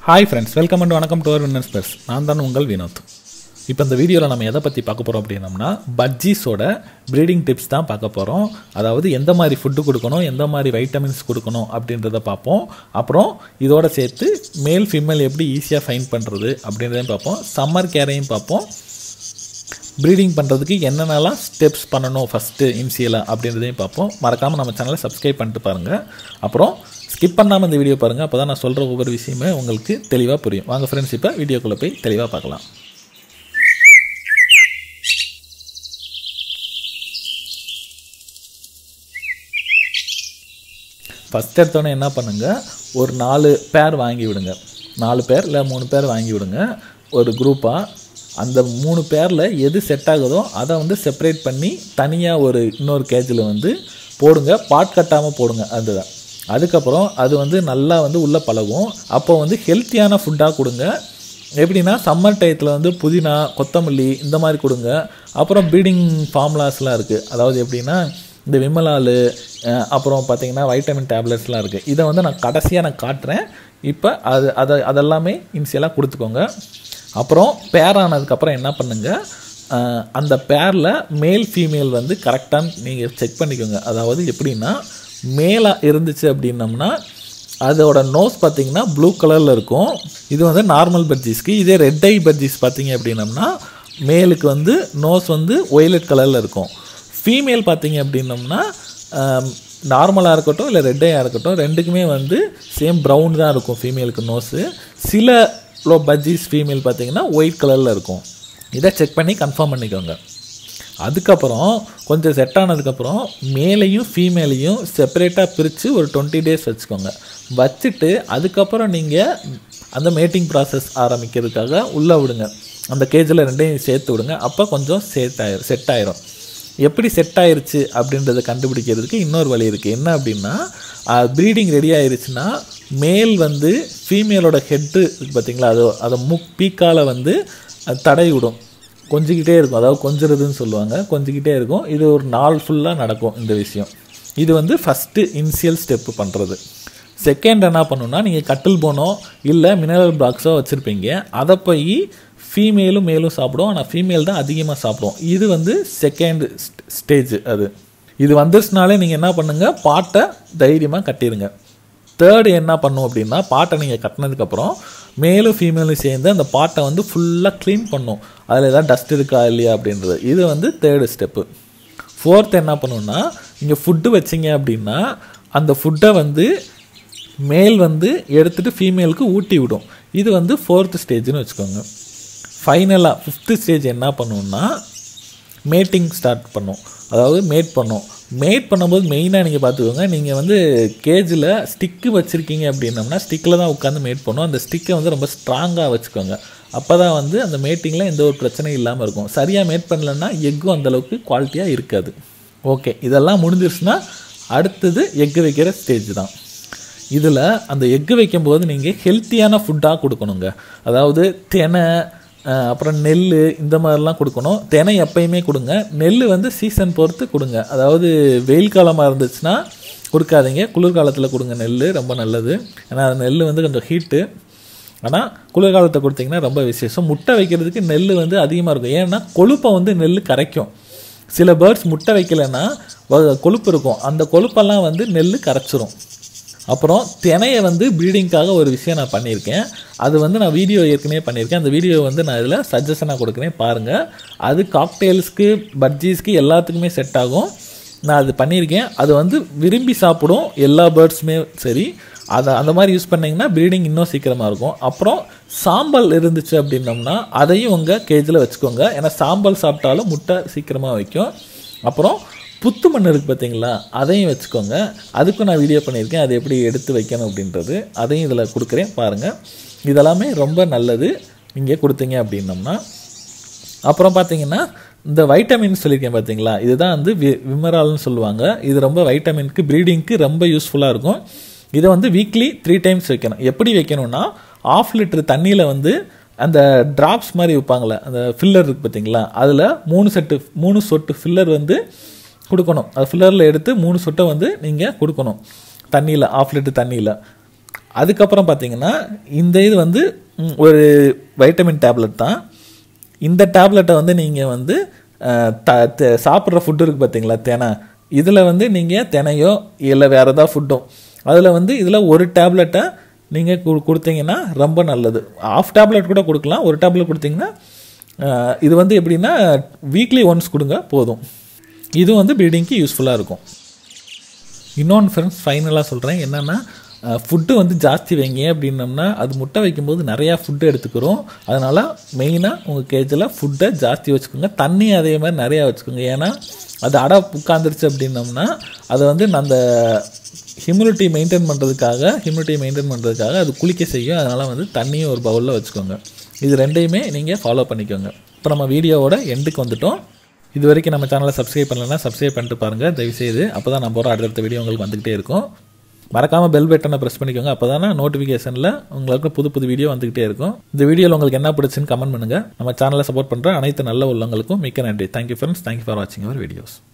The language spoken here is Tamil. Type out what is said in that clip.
ஹாய் ஃப்ரெண்ட்ஸ் வெல்கம் அண்ட் வணக்கம் டு அவர் வின்னர்ஸ் பெர்ஸ் நான் தான் உங்கள் வினோத் இப்போ இந்த வீடியோவில் நம்ம எதை பற்றி பார்க்க போகிறோம் அப்படின்னம்னா பஜ்ஜீஸோட ப்ரீடிங் டிப்ஸ் தான் பார்க்க போகிறோம் அதாவது எந்த மாதிரி ஃபுட்டு கொடுக்கணும் எந்த மாதிரி வைட்டமின்ஸ் கொடுக்கணும் அப்படின்றத பார்ப்போம் அப்புறம் இதோட சேர்த்து மேல் ஃபீமேல் எப்படி ஈஸியாக ஃபைன் பண்ணுறது அப்படின்றதையும் பார்ப்போம் சம்மர் கேரையும் பார்ப்போம் ப்ரீடிங் பண்ணுறதுக்கு என்னென்னலாம் ஸ்டெப்ஸ் பண்ணணும் ஃபஸ்ட்டு இனிஷியலாக அப்படின்றதையும் பார்ப்போம் மறக்காமல் நம்ம சேனலை சப்ஸ்கிரைப் பண்ணிட்டு பாருங்கள் அப்புறம் ஸ்கிப் பண்ணாமல் இந்த வீடியோ பாருங்கள் அப்போ தான் நான் சொல்கிற ஒவ்வொரு விஷயமே உங்களுக்கு தெளிவாக புரியும் வாங்க ஃப்ரெண்ட்ஸ் இப்போ வீடியோக்குள்ளே போய் தெளிவாக பார்க்கலாம் ஃபஸ்ட் எடுத்தோன்னே என்ன பண்ணுங்கள் ஒரு நாலு பேர் வாங்கி விடுங்க நாலு பேர் இல்லை மூணு பேர் வாங்கி விடுங்க ஒரு குரூப்பாக அந்த மூணு பேரில் எது செட் ஆகுதோ அதை வந்து செப்பரேட் பண்ணி தனியாக ஒரு இன்னொரு கேஜில் வந்து போடுங்க பாட் கட்டாமல் போடுங்க அதுதான் அதுக்கப்புறம் அது வந்து நல்லா வந்து உள்ளே பழகும் அப்போ வந்து ஹெல்த்தியான ஃபுட்டாக கொடுங்க எப்படின்னா சம்மர் டயத்தில் வந்து புதினா கொத்தமல்லி இந்த மாதிரி கொடுங்க அப்புறம் ப்ரீடிங் ஃபார்முலாஸ்லாம் இருக்குது அதாவது எப்படின்னா இந்த விமலாலு அஹ், அப்புறம் பார்த்தீங்கன்னா வைட்டமின் டேப்லெட்ஸ்லாம் இருக்குது இதை வந்து நான் கடைசியாக நான் காட்டுறேன் இப்போ அது அதை அதெல்லாமே இனிஷியலாக கொடுத்துக்கோங்க அப்புறம் பேர் ஆனதுக்கப்புறம் என்ன பண்ணுங்கள் அஹ், அந்த பேரில் மேல் ஃபீமேல் வந்து கரெக்டாக நீங்கள் செக் பண்ணிக்கோங்க அதாவது எப்படின்னா மேலாக இருந்துச்சு அப்படின்னம்னா அதோட நோஸ் பார்த்தீங்கன்னா ப்ளூ கலரில் இருக்கும் இது வந்து நார்மல் பர்ஜீஸ்க்கு இதே ரெட் ஐ பர்ஜீஸ் பார்த்தீங்க அப்படின்னம்னா மேலுக்கு வந்து நோஸ் வந்து ஒய்லட் கலரில் இருக்கும் ஃபீமேல் பார்த்தீங்க அப்படின்னம்னா நார்மலாக இருக்கட்டும் இல்லை ரெட் ஐயாக இருக்கட்டும் ரெண்டுக்குமே வந்து சேம் ப்ரௌன் தான் இருக்கும் ஃபீமேலுக்கு நோஸு சில லோ பஜ்ஜீஸ் ஃபீமேல் பார்த்தீங்கன்னா ஒயிட் கலரில் இருக்கும் இதை செக் பண்ணி கன்ஃபார்ம் பண்ணிக்கோங்க அதுக்கப்புறம் கொஞ்சம் செட் ஆனதுக்கப்புறம் மேலையும் ஃபீமேலையும் செப்பரேட்டாக பிரித்து ஒரு டுவெண்ட்டி டேஸ் வச்சுக்கோங்க வச்சுட்டு அதுக்கப்புறம் நீங்கள் அந்த மேட்டிங் ப்ராசஸ் ஆரம்பிக்கிறதுக்காக உள்ளே விடுங்க அந்த கேஜில் ரெண்டையும் சேர்த்து விடுங்க அப்போ கொஞ்சம் செட் ஆயிரும் செட் ஆயிரும் எப்படி செட் ஆயிருச்சு அப்படின்றத கண்டுபிடிக்கிறதுக்கு இன்னொரு வழி இருக்குது என்ன அப்படின்னா ப்ரீடிங் ரெடி ஆயிருச்சுன்னா மேல் வந்து ஃபீமேலோட ஹெட்டு பார்த்தீங்களா அது அதை முக் பீக்கால் வந்து அது தடை விடும் கொஞ்சிக்கிட்டே இருக்கும் அதாவது கொஞ்சுறதுன்னு சொல்லுவாங்க கொஞ்சிக்கிட்டே இருக்கும் இது ஒரு நாள் ஃபுல்லாக நடக்கும் இந்த விஷயம் இது வந்து ஃபஸ்ட்டு இனிஷியல் ஸ்டெப்பு பண்ணுறது செகண்ட் என்ன பண்ணணும்னா நீங்கள் கட்டில் போனோ இல்லை மினரல் பாக்ஸோ வச்சுருப்பீங்க அதை போய் ஃபீமேலும் மேலும் சாப்பிடும் ஆனால் ஃபீமேல் தான் அதிகமாக சாப்பிடும் இது வந்து செகண்ட் ஸ்டேஜ் அது இது வந்துருச்சுனாலே நீங்கள் என்ன பண்ணுங்கள் பாட்டை தைரியமாக கட்டிடுங்க தேர்டு என்ன பண்ணும் அப்படின்னா பாட்டை நீங்கள் கட்டினதுக்கப்புறம் மேலும் ஃபீமேலும் சேர்ந்து அந்த பாட்டை வந்து ஃபுல்லாக க்ளீன் பண்ணும் அதில் ஏதாவது டஸ்ட் இருக்கா இல்லையா அப்படின்றது இது வந்து தேர்டு ஸ்டெப்பு ஃபோர்த் என்ன பண்ணுன்னா நீங்கள் ஃபுட்டு வச்சிங்க அப்படின்னா அந்த ஃபுட்டை வந்து மேல் வந்து எடுத்துகிட்டு ஃபீமேலுக்கு ஊட்டி விடும் இது வந்து ஃபோர்த்து ஸ்டேஜ்னு வச்சுக்கோங்க ஃபைனலாக ஃபிஃப்த்து ஸ்டேஜ் என்ன பண்ணுன்னா மேட்டிங் ஸ்டார்ட் பண்ணும் அதாவது மேட் பண்ணும் மேட் பண்ணும்போது மெயினாக நீங்கள் பார்த்துக்கோங்க நீங்கள் வந்து கேஜில் ஸ்டிக்கு வச்சுருக்கீங்க அப்படின்னம்னா ஸ்டிக்கில் தான் உட்காந்து மேட் பண்ணும் அந்த ஸ்டிக்கை வந்து ரொம்ப ஸ்ட்ராங்காக வச்சுக்கோங்க அப்போ தான் வந்து அந்த மேட்டிங்கில் எந்த ஒரு பிரச்சனையும் இல்லாமல் இருக்கும் சரியாக மேட் பண்ணலன்னா எக்கும் அந்தளவுக்கு குவாலிட்டியாக இருக்காது ஓகே இதெல்லாம் முடிஞ்சிருச்சுன்னா அடுத்தது எக்கு வைக்கிற ஸ்டேஜ் தான் இதில் அந்த எக்கு வைக்கும்போது நீங்கள் ஹெல்த்தியான ஃபுட்டாக கொடுக்கணுங்க அதாவது தெனை அஹ், அப்புறம் நெல் இந்த மாதிரிலாம் கொடுக்கணும் தினை எப்பயுமே கொடுங்க நெல் வந்து சீசன் பொறுத்து கொடுங்க அதாவது வெயில் காலமாக இருந்துச்சுன்னா கொடுக்காதீங்க குளிர்காலத்தில் கொடுங்க நெல் ரொம்ப நல்லது ஏன்னா நெல் வந்து கொஞ்சம் ஹீட்டு ஆனால் குளிர்காலத்தை கொடுத்தீங்கன்னா ரொம்ப விசேஷம் முட்டை வைக்கிறதுக்கு நெல் வந்து அதிகமாக இருக்கும் ஏன்னா கொழுப்பை வந்து நெல் கரைக்கும் சில பேர்ட்ஸ் முட்டை வைக்கலைன்னா வ- கொழுப்பு இருக்கும் அந்த கொழுப்பெல்லாம் வந்து நெல் கரைச்சிரும் அப்புறம் தினையை வந்து ப்ரீடிங்க்காக ஒரு விஷயம் நான் பண்ணியிருக்கேன் அது வந்து நான் வீடியோ ஏற்கனவே பண்ணியிருக்கேன் அந்த வீடியோ வந்து நான் இதில் சஜஷனாக கொடுக்குறேன் பாருங்கள் அது காக்டெயில்ஸ்க்கு பஜ்ஜீஸ்க்கு எல்லாத்துக்குமே செட் ஆகும் நான் அது பண்ணியிருக்கேன் அது வந்து விரும்பி சாப்பிடும் எல்லா பேர்ட்ஸுமே சரி அதை அந்த மாதிரி யூஸ் பண்ணிங்கன்னா ப்ரீடிங் இன்னும் சீக்கிரமாக இருக்கும் அப்புறம் சாம்பல் இருந்துச்சு அப்படின்னம்னா அதையும் உங்கள் கேஜில் வச்சுக்கோங்க ஏன்னா சாம்பல் சாப்பிட்டாலும் முட்டை சீக்கிரமாக வைக்கும் அப்புறம் புத்து மண் இருக்குது பார்த்தீங்களா அதையும் வச்சுக்கோங்க அதுக்கும் நான் வீடியோ பண்ணியிருக்கேன் அது எப்படி எடுத்து வைக்கணும் அப்படின்றது அதையும் இதில் கொடுக்குறேன் பாருங்கள் இதெல்லாமே ரொம்ப நல்லது நீங்கள் கொடுத்தீங்க அப்படின்னம்னா அப்புறம் பார்த்தீங்கன்னா இந்த வைட்டமின் சொல்லியிருக்கேன் பார்த்தீங்களா இதுதான் வந்து வி விமரால்னு சொல்லுவாங்க இது ரொம்ப வைட்டமின்க்கு ப்ரீடிங்க்கு ரொம்ப யூஸ்ஃபுல்லாக இருக்கும் இதை வந்து வீக்லி த்ரீ டைம்ஸ் வைக்கணும் எப்படி வைக்கணும்னா ஆஃப் லிட்டர் தண்ணியில் வந்து அந்த டிராப்ஸ் மாதிரி வைப்பாங்களே அந்த ஃபில்லர் இருக்குது பார்த்தீங்களா அதில் மூணு செட்டு மூணு சொட்டு ஃபில்லர் வந்து கொடுக்கணும் அது ஃபில்லரில் எடுத்து மூணு சொட்டை வந்து நீங்கள் கொடுக்கணும் தண்ணியில் ஆஃப் லிட்டர் தண்ணியில் அதுக்கப்புறம் பார்த்தீங்கன்னா இந்த இது வந்து ம், ஒரு வைட்டமின் டேப்லெட் தான் இந்த டேப்லெட்டை வந்து நீங்கள் வந்து அஹ், த த- சாப்பிட்ற ஃபுட்டு இருக்குது பார்த்தீங்களா தினை இதில் வந்து நீங்கள் தினையோ இல்லை வேறு ஏதாவது ஃபுட்டும் அதில் வந்து இதில் ஒரு டேப்லெட்டை நீங்கள் கு கொடுத்தீங்கன்னா ரொம்ப நல்லது ஆஃப் டேப்லெட் கூட கொடுக்கலாம் ஒரு டேப்லெட் கொடுத்தீங்கன்னா அஹ், இது வந்து எப்படின்னா வீக்லி ஒன்ஸ் கொடுங்க போதும் இது வந்து ப்ளீடிங்க்கு யூஸ்ஃபுல்லாக இருக்கும் இன்னொன்று ஃப்ரெண்ட்ஸ் ஃபைனலாக சொல்கிறேன் என்னென்னா ஃபுட்டு வந்து ஜாஸ்தி வைங்க அப்படின்னம்னா அது முட்டை வைக்கும்போது நிறையா ஃபுட்டு எடுத்துக்கிறோம் அதனால் மெயினாக உங்கள் கேஜில் ஃபுட்டை ஜாஸ்தி வச்சுக்கோங்க தண்ணி அதே மாதிரி நிறையா வச்சுக்கோங்க ஏன்னா அது அடை உட்காந்துருச்சு அப்படின்னம்னா அதை வந்து அந்த ஹியூமிடிட்டி மெயின்டைன் பண்ணுறதுக்காக ஹியூமிடிட்டி மெயின்டைன் பண்ணுறதுக்காக அது குளிக்க செய்யும் அதனால் வந்து தண்ணியும் ஒரு பவுலில் வச்சுக்கோங்க இது ரெண்டையுமே நீங்கள் ஃபாலோ பண்ணிக்கோங்க இப்போ நம்ம வீடியோவோட எண்டுக்கு வந்துட்டோம் இது வரைக்கும் நம்ம சேனலை சப்ஸ்கிரைப் பண்ணலைன்னா சப்ஸ்கிரைப் பண்ணிட்டு பாருங்கள் தயவுசெய்து அப்போ தான் நம்ம போகிற அடுத்தடுத்த வீடியோ உங்களுக்கு வந்துக்கிட்டே இருக்கும் மறக்காமல் பெல் பட்டனை ப்ரெஸ் பண்ணிக்கோங்க அப்போ தானே நோட்டிஃபிகேஷனில் உங்களுக்கு புது புது வீடியோ வந்துக்கிட்டே இருக்கும் இந்த வீடியோவில் உங்களுக்கு என்ன பிடிச்சுன்னு கமெண்ட் பண்ணுங்கள் நம்ம சேனலை சப்போர்ட் பண்ணுற அனைத்து நல்ல உள்ளவங்களுக்கும் மிக்க நன்றி தேங்க்யூ ஃப்ரெண்ட்ஸ் தேங்க்யூ ஃபார் வாட்சிங் அவர் வீடியோஸ்